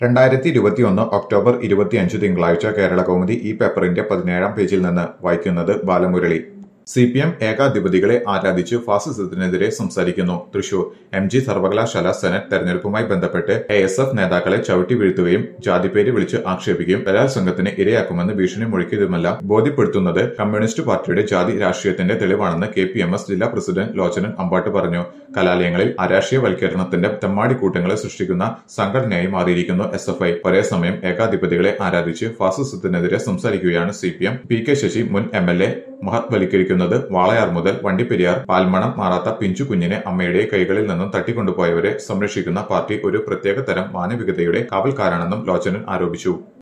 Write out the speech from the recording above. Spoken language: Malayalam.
രണ്ടായിരത്തി ഇരുപത്തിയൊന്ന് ഒക്ടോബർ ഇരുപത്തിയഞ്ച് തിങ്കളാഴ്ച കേരള കൗമുദി ഈ പേപ്പറിന്റെ പതിനേഴാം പേജിൽ നിന്ന് വായിക്കുന്നത് ബാലമുരളി സി പി എം ഏകാധിപതികളെ ആരാധിച്ച് ഫാസിസത്തിനെതിരെ സംസാരിക്കുന്നു തൃശൂർ എം ജി സർവകലാശാല സെനറ്റ് തെരഞ്ഞെടുപ്പുമായി ബന്ധപ്പെട്ട് എ എസ് എഫ് നേതാക്കളെ ചവിട്ടി വീഴ്ത്തുകയും ജാതിപ്പേര് വിളിച്ച് ആക്ഷേപിക്കുകയും ബലാത്സംഗത്തിന് ഇരയാക്കുമെന്ന് ഭീഷണി മുഴക്കിയതുമെല്ലാം ബോധ്യപ്പെടുത്തുന്നത് കമ്മ്യൂണിസ്റ്റ് പാർട്ടിയുടെ ജാതി രാഷ്ട്രീയത്തിന്റെ തെളിവാണെന്ന് കെ പി എം എസ് ജില്ലാ പ്രസിഡന്റ് ലോചനൻ അമ്പാട്ട് പറഞ്ഞു കലാലയങ്ങളിൽ അരാഷ്ട്രീയവൽക്കരണത്തിന്റെ തെമ്മാടിക്കൂട്ടങ്ങളെ സൃഷ്ടിക്കുന്ന സംഘടനയായി മാറിയിരിക്കുന്നു എസ് എഫ് ഐ ഒരേ സമയം ഏകാധിപതികളെ ആരാധിച്ച് ഫാസിസത്തിനെതിരെ സംസാരിക്കുകയാണ് C P M P K Sasi മുൻ എം എൽ എ മഹത്വലിക്കരിക്കുന്നത് വാളയാർ മുതൽ വണ്ടിപ്പെരിയാർ പാൽമണം മാറാത്ത പിഞ്ചു കുഞ്ഞിനെ അമ്മയുടെ കൈകളിൽ നിന്നും തട്ടിക്കൊണ്ടുപോയവരെ സംരക്ഷിക്കുന്ന പാർട്ടി ഒരു പ്രത്യേക തരം മാനവികതയുടെ കാവൽക്കാരാണെന്നും ലോചനൻ ആരോപിച്ചു